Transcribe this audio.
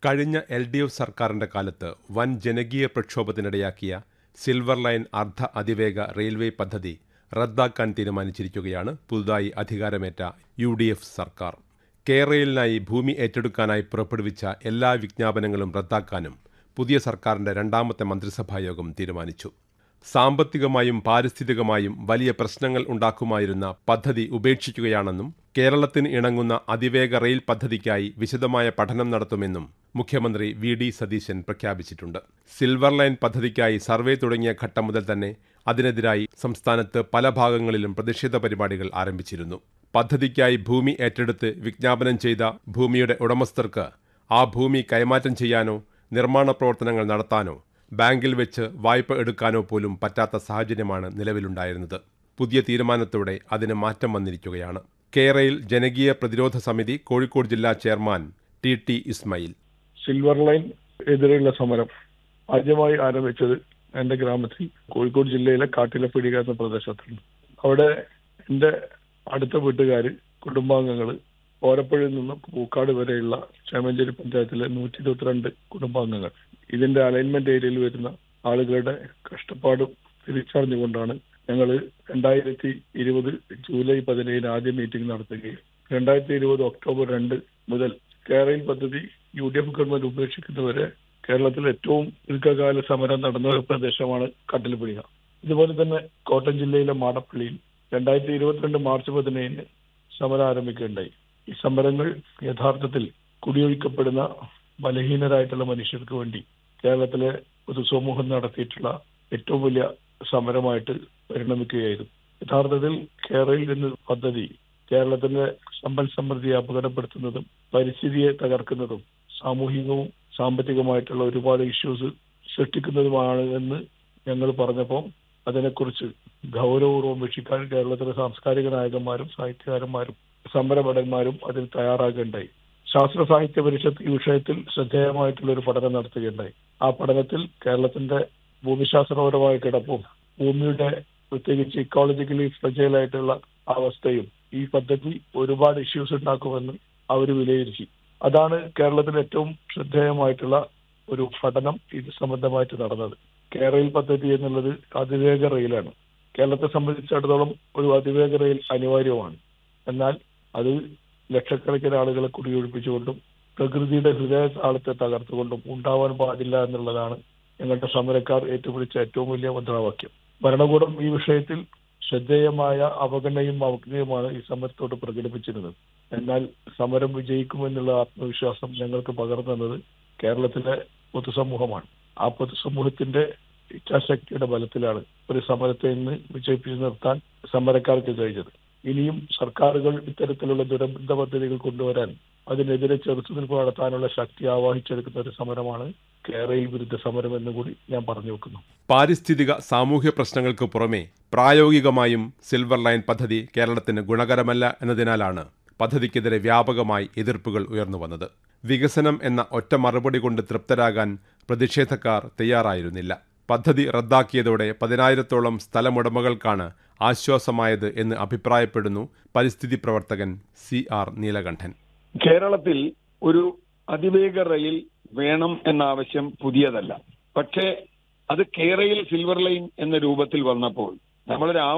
കഴിഞ്ഞ L D F സർക്കാരിന്റെ കാലത്ത് വൻ ജനകീയ പ്രക്ഷോഭത്തിനിടയാക്കിയ സിൽവർ ലൈൻ അർദ്ധ അതിവേഗ റെയിൽവേ പദ്ധതി റദ്ദാക്കാൻ തീരുമാനിച്ചിരിക്കുകയാണ് പുതുതായി അധികാരമേറ്റ യു ഡി എഫ് സർക്കാർ കേരളിനായി ഭൂമി ഏറ്റെടുക്കാനായി പുറപ്പെടുവിച്ച എല്ലാ വിജ്ഞാപനങ്ങളും റദ്ദാക്കാനും പുതിയ സർക്കാരിന്റെ രണ്ടാമത്തെ മന്ത്രിസഭായോഗം തീരുമാനിച്ചു സാമ്പത്തികമായും പാരിസ്ഥിതികമായും വലിയ പ്രശ്നങ്ങൾ ഉണ്ടാക്കുമായിരുന്ന പദ്ധതി ഉപേക്ഷിക്കുകയാണെന്നും കേരളത്തിന് ഇണങ്ങുന്ന അതിവേഗ റെയിൽ പദ്ധതിക്കായി വിശദമായ പഠനം നടത്തുമെന്നും മുഖ്യമന്ത്രി വി ഡി സതീശൻ പ്രഖ്യാപിച്ചിട്ടുണ്ട് സിൽവർ ലൈൻ പദ്ധതിക്കായി സർവേ തുടങ്ങിയ ഘട്ടം മുതൽ തന്നെ അതിനെതിരായി സംസ്ഥാനത്ത് പല ഭാഗങ്ങളിലും പ്രതിഷേധ പരിപാടികൾ ആരംഭിച്ചിരുന്നു പദ്ധതിക്കായി ഭൂമി ഏറ്റെടുത്ത് വിജ്ഞാപനം ചെയ്ത ഭൂമിയുടെ ഉടമസ്ഥർക്ക് ആ ഭൂമി കൈമാറ്റം ചെയ്യാനോ നിർമ്മാണ പ്രവർത്തനങ്ങൾ നടത്താനോ ബാങ്കിൽ വെച്ച് വായ്പ എടുക്കാനോ പോലും പറ്റാത്ത സാഹചര്യമാണ് നിലവിലുണ്ടായിരുന്നത് പുതിയ തീരുമാനത്തോടെ അതിന് മാറ്റം വന്നിരിക്കുകയാണ് കേരയിൽ ജനകീയ പ്രതിരോധ സമിതി കോഴിക്കോട് ജില്ലാ chairman T T Ismail silver line എതിരെയുള്ള സമരം ആദ്യമായി ആരംഭിച്ചത് എന്റെ ഗ്രാമത്തിൽ കോഴിക്കോട് ജില്ലയിലെ കാട്ടിലപ്പീടിക എന്ന പ്രദേശത്താണ് അവിടെ എന്റെ അടുത്ത വീട്ടുകാര് കുടുംബാംഗങ്ങള് ഓരപ്പുഴയിൽ നിന്ന് പൂക്കാട് വരെയുള്ള ചേമഞ്ചേരി പഞ്ചായത്തിലെ നൂറ്റി ഇരുപത്തിരണ്ട് കുടുംബാംഗങ്ങൾ ഇതിന്റെ അലൈൻമെന്റ് ഏരിയയിൽ വരുന്ന ആളുകളുടെ കഷ്ടപ്പാടും തിരിച്ചറിഞ്ഞുകൊണ്ടാണ് ഞങ്ങൾ രണ്ടായിരത്തി ഇരുപത് ജൂലൈ പതിനേഴിന് ആദ്യ മീറ്റിംഗ് നടത്തുകയും രണ്ടായിരത്തി ഇരുപത് ഒക്ടോബർ രണ്ട് മുതൽ കേരള പദ്ധതി യു ഡി എഫ് ഗവൺമെന്റ് ഉപേക്ഷിക്കുന്നവരെ കേരളത്തിൽ ഏറ്റവും ദീർഘകാല സമരം നടന്ന ഒരു പ്രദേശമാണ് കട്ടിലപ്പിടിക ഇതുപോലെ തന്നെ കോട്ടയം ജില്ലയിലെ മാടപ്പള്ളിയിൽ രണ്ടായിരത്തി ഇരുപത്തിരണ്ട് മാർച്ച് പതിനേഴിന് സമരം ആരംഭിക്കുകയുണ്ടായി ഈ സമരങ്ങൾ യഥാർത്ഥത്തിൽ കുടിയൊഴിക്കപ്പെടുന്ന ബലഹീനരായിട്ടുള്ള മനുഷ്യർക്ക് വേണ്ടി കേരളത്തിലെ പൊതുസമൂഹം നടത്തിയിട്ടുള്ള ഏറ്റവും വലിയ സമരമായിട്ട് പരിണമിക്കുകയായിരുന്നു യഥാർത്ഥത്തിൽ കേരളയിൽ നിന്ന് പദ്ധതി കേരളത്തിന്റെ സമ്പൽ സമൃദ്ധിയെ അപകടപ്പെടുത്തുന്നതും പരിസ്ഥിതിയെ തകർക്കുന്നതും സാമൂഹികവും സാമ്പത്തികമായിട്ടുള്ള ഒരുപാട് ഇഷ്യൂസ് സൃഷ്ടിക്കുന്നതുമാണ് എന്ന് ഞങ്ങൾ പറഞ്ഞപ്പോൾ അതിനെക്കുറിച്ച് ഗൗരവപൂർവ്വം വീക്ഷിക്കാൻ കേരളത്തിലെ സാംസ്കാരിക നായകന്മാരും സാഹിത്യകാരന്മാരും സമരഭടന്മാരും അതിൽ തയ്യാറാകേണ്ടായി ശാസ്ത്ര സാഹിത്യ പരിഷത്ത് ഈ വിഷയത്തിൽ ശ്രദ്ധേയമായിട്ടുള്ള ഒരു പഠനം നടത്തുകയുണ്ടായി ആ പഠനത്തിൽ കേരളത്തിന്റെ ഭൂമിശാസ്ത്രപരമായ കിടപ്പും ഭൂമിയുടെ പ്രത്യേകിച്ച് ഇക്കോളജിക്കലി ഫ്രജൈലായിട്ടുള്ള അവസ്ഥയും ഈ പദ്ധതി ഒരുപാട് ഇഷ്യൂസ് ഉണ്ടാക്കുമെന്ന് അവർ വിലയിരുത്തി അതാണ് കേരളത്തിൽ ഏറ്റവും ശ്രദ്ധേയമായിട്ടുള്ള ഒരു പഠനം ഇത് സംബന്ധമായിട്ട് നടന്നത് കേരള പദ്ധതി എന്നുള്ളത് അതിവേഗ റെയിലാണ് കേരളത്തെ സംബന്ധിച്ചിടത്തോളം ഒരു അതിവേഗ റെയിൽ അനിവാര്യമാണ് എന്നാൽ അത് ലക്ഷക്കണക്കിന് ആളുകളെ കുടിയൊഴിപ്പിച്ചുകൊണ്ടും പ്രകൃതിയുടെ ഹൃദയ താളത്തെ തകർത്തുകൊണ്ടും ഉണ്ടാവാൻ പാടില്ല എന്നുള്ളതാണ് ഞങ്ങളുടെ സമരക്കാർ ഏറ്റുപിടിച്ച ഏറ്റവും വലിയ മുദ്രാവാക്യം ഭരണകൂടം ഈ വിഷയത്തിൽ ശ്രദ്ധേയമായ അവഗണനയും അവജ്ഞയുമാണ് ഈ സമരത്തോട് പ്രകടിപ്പിച്ചിരുന്നത് എന്നാൽ സമരം വിജയിക്കുമെന്നുള്ള ആത്മവിശ്വാസം ഞങ്ങൾക്ക് പകർന്നു തന്നത് കേരളത്തിലെ പൊതുസമൂഹമാണ് ആ പൊതുസമൂഹത്തിന്റെ ഇച്ഛാശക്തിയുടെ ബലത്തിലാണ് ഒരു സമരത്തെ ഇന്ന് വിജയിപ്പിച്ചു നിർത്താൻ സമരക്കാർക്ക് കഴിഞ്ഞത് ഇനിയും സർക്കാരുകൾ ഇത്തരത്തിലുള്ള ദുരന്ത പദ്ധതികൾ കൊണ്ടുവരാൻ അതിനെതിരെ ചെറുത്തുനിൽപ്പ് നടത്താനുള്ള ശക്തി ആവാഹിച്ചെടുക്കുന്ന ഒരു സമരമാണ് കേരളയിൽ വിരുദ്ധ സമരം എന്ന് കൂടി ഞാൻ പറഞ്ഞു വെക്കുന്നു പാരിസ്ഥിതിക സാമൂഹ്യ പ്രശ്നങ്ങൾക്ക് പുറമെ പ്രായോഗികമായും സിൽവർ ലൈൻ പദ്ധതി കേരളത്തിന് ഗുണകരമല്ല എന്നതിനാലാണ് പദ്ധതിക്കെതിരെ വ്യാപകമായി എതിർപ്പുകൾ ഉയർന്നു വന്നത് വികസനം എന്ന ഒറ്റ മറുപടി കൊണ്ട് തൃപ്തരാകാൻ പ്രതിഷേധക്കാർ തയ്യാറായിരുന്നില്ല പദ്ധതി റദ്ദാക്കിയതോടെ പതിനായിരത്തോളം സ്ഥലമുടമകൾക്കാണ് ആശ്വാസമായത് എന്ന് അഭിപ്രായപ്പെടുന്നു പരിസ്ഥിതി പ്രവർത്തകൻ സി ആർ നീലകണ്ഠൻ കേരളത്തിൽ ഒരു അതിവേഗ റെയിൽ വേണം എന്ന ആവശ്യം പുതിയതല്ല പക്ഷേ അത് കേരയിൽ സിൽവർ ലൈൻ എന്ന രൂപത്തിൽ വന്നപ്പോൾ നമ്മളൊരു